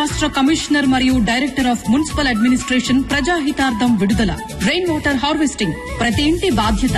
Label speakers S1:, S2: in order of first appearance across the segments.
S1: రాష్ట్ర కమిషనర్ మరియు director of municipal administration ప్రజాహితార్థం విడుదల రెయిన్ వాటర్ హార్వెస్టింగ్ ప్రతి ఇంటి బాధ్యత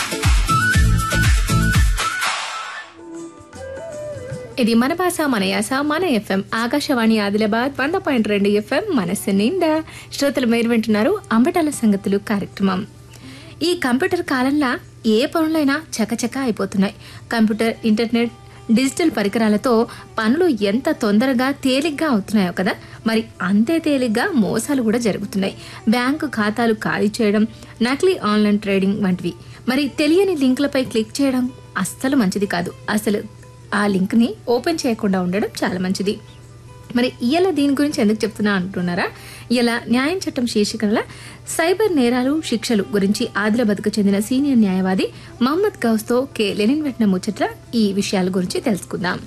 S2: ఇది మన భాష మన యాస మన ఎఫ్ఎం ఆకాశవాణి ఆదిలాబాద్ వంద పాయింట్ రెండు ఎఫ్ఎం మనస్సు నిండా శ్రోతలు మీరు వింటున్నారు అంబటాల సంగతులు కార్యక్రమం ఈ కంప్యూటర్ కాలంలో ఏ పనులైనా చకచక అయిపోతున్నాయి కంప్యూటర్ ఇంటర్నెట్ డిజిటల్ పరికరాలతో పనులు ఎంత తొందరగా తేలిగ్గా అవుతున్నాయో కదా మరి అంతే తేలిగ్గా మోసాలు కూడా జరుగుతున్నాయి బ్యాంకు ఖాతాలు ఖాళీ చేయడం నకిలీ ఆన్లైన్ ట్రేడింగ్ వంటివి మరి తెలియని లింకులపై క్లిక్ చేయడం అస్సలు మంచిది కాదు అసలు ఆ లింక్ని ఓపెన్ చేయకుండా ఉండడం చాలా మంచిది మరి ఇయ్యాల దీని గురించి ఎందుకు చెప్తున్నా అంటున్నారా ఇలా న్యాయం చట్టం శీర్షికల సైబర్ నేరాలు శిక్షలు గురించి ఆదిలాబాద్కు చెందిన సీనియర్ న్యాయవాది మహమ్మద్ గౌస్తో కె లెనిన్ వెట్టిన ముచ్చట్ల ఈ విషయాల గురించి తెలుసుకుందాం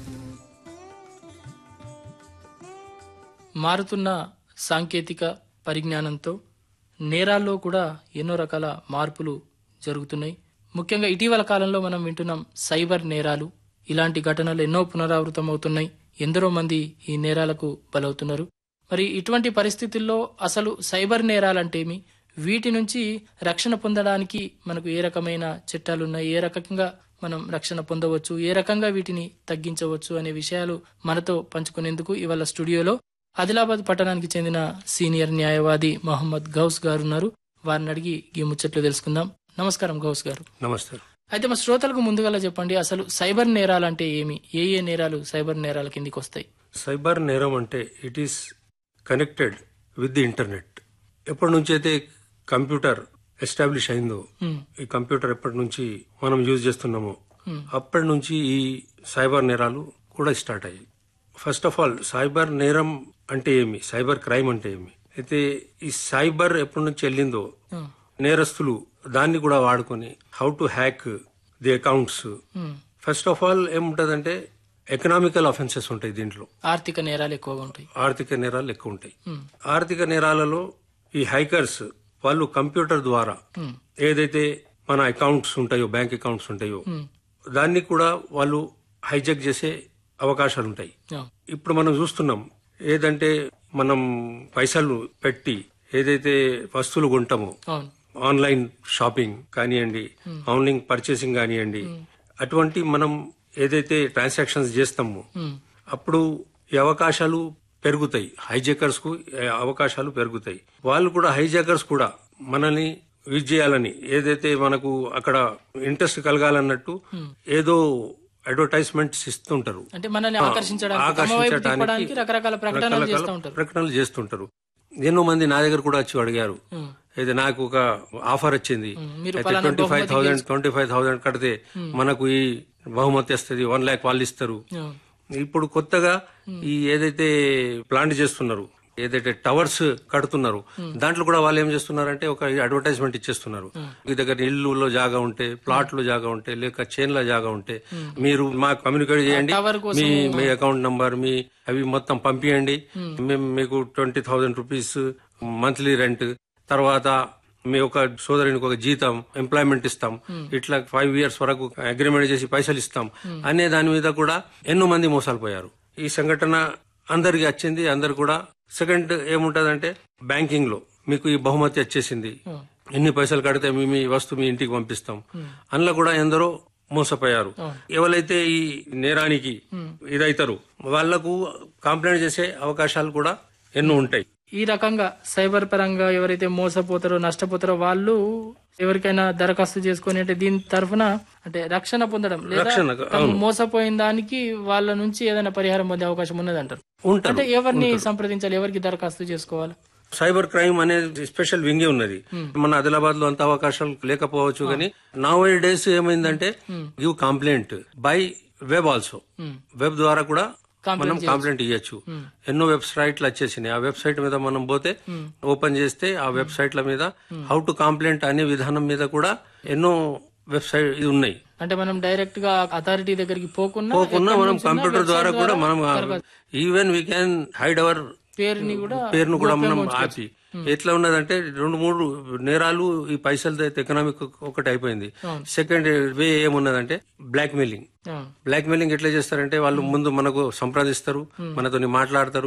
S3: మారుతున్న సాంకేతిక పరిజ్ఞానంతో నేరాల్లో కూడా ఎన్నో రకాల మార్పులు జరుగుతున్నాయి ముఖ్యంగా ఇటీవల కాలంలో మనం వింటున్నాం సైబర్ నేరాలు ఇలాంటి ఘటనలు ఎన్నో పునరావృతం అవుతున్నాయి ఎందరో మంది ఈ నేరాలకు బలవుతున్నారు మరి ఇటువంటి పరిస్థితుల్లో అసలు సైబర్ నేరాలంటేమి వీటి నుంచి రక్షణ పొందడానికి మనకు ఏ రకమైన చట్టాలు ఉన్నాయి ఏ రకంగా మనం రక్షణ పొందవచ్చు ఏ రకంగా వీటిని తగ్గించవచ్చు అనే విషయాలు మనతో పంచుకునేందుకు ఇవాళ స్టూడియోలో ఆదిలాబాద్ పట్టణానికి చెందిన సీనియర్ న్యాయవాది మహమ్మద్ గౌస్ గారు ఉన్నారు వారిని అడిగి ఈ ముచ్చట్లు తెలుసుకుందాం నమస్కారం గౌస్ గారు
S4: నమస్తే
S3: అయితే మా శ్రోతలకు ముందుగా చెప్పండి అసలు సైబర్ నేరాలు అంటే ఏమి ఏ ఏ నేరాలు సైబర్ నేరాల కిందికి వస్తాయి
S4: సైబర్ నేరం అంటే it is connected with the internet ఎప్పటి నుంచి అయితే కంప్యూటర్ ఎస్టాబ్లిష్ అయిందో
S3: Hmm.
S4: ఈ కంప్యూటర్ ఎప్పటి నుంచి మనం యూజ్ చేస్తున్నామో అప్పటి నుంచి ఈ సైబర్ నేరాలు కూడా స్టార్ట్ అయ్యాయి ఫస్ట్ ఆఫ్ ఆల్ సైబర్ నేరం అంటే ఏమి సైబర్ క్రైమ్ అంటే ఏమి అయితే ఈ సైబర్ ఎప్పటి నుంచి వెళ్ళిందో
S3: Hmm.
S4: నేరస్తులు దాన్ని కూడా వాడుకొని how to hack the accounts
S3: Hmm.
S4: First of all ఏముంటదంటే ఎకనామికల్ అఫెన్సెస్ ఉంటాయి దీంట్లో
S3: ఆర్థిక నేరాలు ఎక్కువగా ఉంటాయి
S4: ఆర్థిక నేరాలు ఎక్కువ ఉంటాయి ఆర్థిక నేరాలలో ఈ హైకర్స్ వాళ్ళు కంప్యూటర్ ద్వారా
S3: Hmm.
S4: ఏదైతే మన అకౌంట్స్ ఉంటాయో బ్యాంక్ అకౌంట్స్ ఉంటాయో
S3: Hmm.
S4: దాన్ని కూడా వాళ్ళు హైజెక్ చేసే అవకాశాలు ఉంటాయి
S3: Yeah.
S4: ఇప్పుడు మనం చూస్తున్నాం ఏదంటే మనం పైసలు పెట్టి ఏదైతే వస్తువులు కొంటామో
S3: అవును
S4: ఆన్లైన్ షాపింగ్ కానివ్వండి ఆన్లైన్ పర్చేసింగ్ కానివ్వండి అటువంటి మనం ఏదైతే ట్రాన్సాక్షన్స్ చేస్తామో
S3: Hmm.
S4: అప్పుడు ఈ అవకాశాలు పెరుగుతాయి హైజేకర్స్ కు ఏ అవకాశాలు పెరుగుతాయి వాళ్ళు కూడా హైజేకర్స్ కూడా మనల్ని యూజ్ చేయాలని ఏదైతే మనకు అక్కడ ఇంట్రెస్ట్ కలగాలన్నట్టు ఏదో అడ్వర్టైజ్మెంట్స్ ఇస్తుంటారు
S3: అంటే మనల్ని ఆకర్షించడానికి తమ వైపు తిప్పడానికి రకరకాల ప్రకటనలు చేస్తూ ఉంటారు
S4: ప్రకటనలు చేస్తుంటారు ఎన్నో మంది నా దగ్గర కూడా వచ్చి అడిగారు
S3: Hmm.
S4: అయితే నాకు ఒక ఆఫర్ వచ్చింది
S3: Hmm. మీరు
S4: అయితే
S3: పలానా
S4: ట్వంటీ ఫైవ్
S3: బహుమతి
S4: థౌసండ్ ట్వంటీ ఫైవ్ థౌసండ్ కడితే మనకు ఈ బహుమతి వస్తుంది వన్ ల్యాక్ వాళ్ళు ఇస్తారు
S3: Yeah.
S4: ఇప్పుడు కొత్తగా ఈ ఏదైతే ప్లాంట్ చేస్తున్నారు ఏదైతే టవర్స్ కడుతున్నారు దాంట్లో కూడా వాళ్ళు ఏం చేస్తున్నారంటే ఒక అడ్వర్టైజ్మెంట్ ఇచ్చేస్తున్నారు మీ దగ్గర ఇల్లులో జాగా ఉంటే ప్లాట్లు జాగా ఉంటే లేక చేన్ల జాగా ఉంటే మీరు మాకు కమ్యూనికేట్ చేయండి
S3: టవర్ కోసం
S4: మీ మీ అకౌంట్ నంబర్ మీ అవి మొత్తం పంపించండి మేము మీకు twenty thousand rupees monthly rent తర్వాత మీ ఒక సోదరునికి ఒక జీతం ఎంప్లాయ్మెంట్ ఇస్తాం ఇట్లా ఫైవ్ ఇయర్స్ వరకు అగ్రిమెంట్ చేసి పైసలు ఇస్తాం అనే దాని మీద కూడా ఎన్నో మంది మోసాలు పోయారు ఈ సంఘటన అందరికి వచ్చింది అందరు కూడా సెకండ్ ఏముంటదంటే బ్యాంకింగ్ లో మీకు ఈ బహుమతి వచ్చేసింది ఎన్ని పైసలు కడితే మీ మీ వస్తువు మీ ఇంటికి పంపిస్తాం అందులో కూడా ఎందరో మోసపోయారు ఎవరైతే ఈ నేరానికి ఇదైతారు వాళ్లకు కంప్లైంట్ చేసే అవకాశాలు కూడా ఎన్నో ఉంటాయి
S3: ఈ రకంగా సైబర్ పరంగా ఎవరైతే మోసపోతారో నష్టపోతారో వాళ్ళు ఎవరికైనా దరఖాస్తు చేసుకొని అంటే దీని తరఫున అంటే రక్షణ పొందడం లేదా
S4: రక్షణ,
S3: తను మోసపోయిన దానికి వాళ్ళ నుంచి ఏదైనా పరిహారం పొందే అవకాశం ఉన్నది అంటారు
S4: ఉంటారు
S3: అంటే ఎవరిని సంప్రదించాలి ఎవరికి దరఖాస్తు చేసుకోవాలి
S4: సైబర్ క్రైమ్ అనేది స్పెషల్ వింగే ఉన్నది మన ఆదిలాబాద్ లో అంత అవకాశాలు లేకపోవచ్చు కానీ నా డేస్ ఏమైందంటే give complaint by web also web ద్వారా కూడా మనం కంప్లైంట్ ఇవ్వచ్చు ఎన్నో వెబ్సైట్లు వచ్చేసినాయి ఆ వెబ్సైట్ మీద మనం పోతే ఓపెన్ చేస్తే ఆ వెబ్సైట్ల మీద హౌ టు కంప్లైంట్ అనే విధానం మీద కూడా ఎన్నో వెబ్సైట్ ఇది ఉన్నాయి
S3: అంటే మనం డైరెక్ట్ గా అథారిటీ దగ్గరికి పోకుండా
S4: పోకుండా
S3: ఎక్కడి
S4: మనం
S3: నుంచైనా
S4: కంప్యూటర్
S3: website
S4: ద్వారా కూడా మనం even we can hide our
S3: పేరుని కూడా
S4: పేరును కూడా మనం ఆపి ఎట్లా ఉన్నదంటే రెండు మూడు నేరాలు ఈ పైసలతో అయితే ఎకనామిక్ ఒకటి అయిపోయింది సెకండ్ వే ఏమున్నదంటే బ్లాక్ మెయిలింగ్
S3: ఆ.
S4: బ్లాక్ మెయిలింగ్ ఎట్లా చేస్తారంటే వాళ్ళు ముందు మనకు సంప్రదిస్తారు మనతోని మాట్లాడతారు